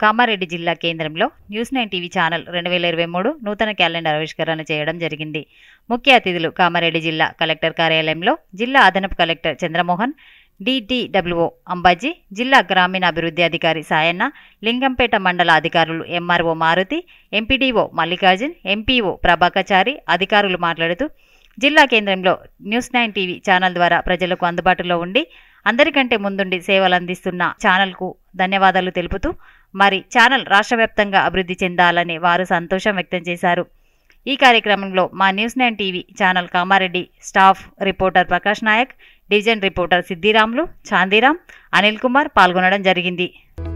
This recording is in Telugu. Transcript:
కామారెడ్డి జిల్లా కేంద్రంలో న్యూస్ నైన్ టీవీ ఛానల్ రెండు వేల ఇరవై మూడు నూతన క్యాలెండర్ ఆవిష్కరణ చేయడం జరిగింది ముఖ్య అతిథులు కామారెడ్డి జిల్లా కలెక్టర్ కార్యాలయంలో జిల్లా అదనపు కలెక్టర్ చంద్రమోహన్ డిటిడబ్ల్యూఓ అంబాజీ జిల్లా గ్రామీణాభివృద్ధి అధికారి సాయన్న లింగంపేట మండల అధికారులు MRO Maruthi MPDO Mallikarjun MPO Prabhakachari అధికారులు మాట్లాడుతూ జిల్లా కేంద్రంలో న్యూస్ నైన్ టీవీ ఛానల్ ద్వారా ప్రజలకు అందుబాటులో ఉండి అందరికంటే ముందుండి సేవలు అందిస్తున్న ఛానల్కు ధన్యవాదాలు తెలుపుతూ మరి ఛానల్ రాష్ట్ర వ్యాప్తంగా అభివృద్ధి చెందాలని వారు సంతోషం వ్యక్తం చేశారు ఈ కార్యక్రమంలో మా news nine TV channel Kamareddy staff reporter Prakash Nayak division reporter Siddiramulu Chandiram Anil Kumar పాల్గొనడం జరిగింది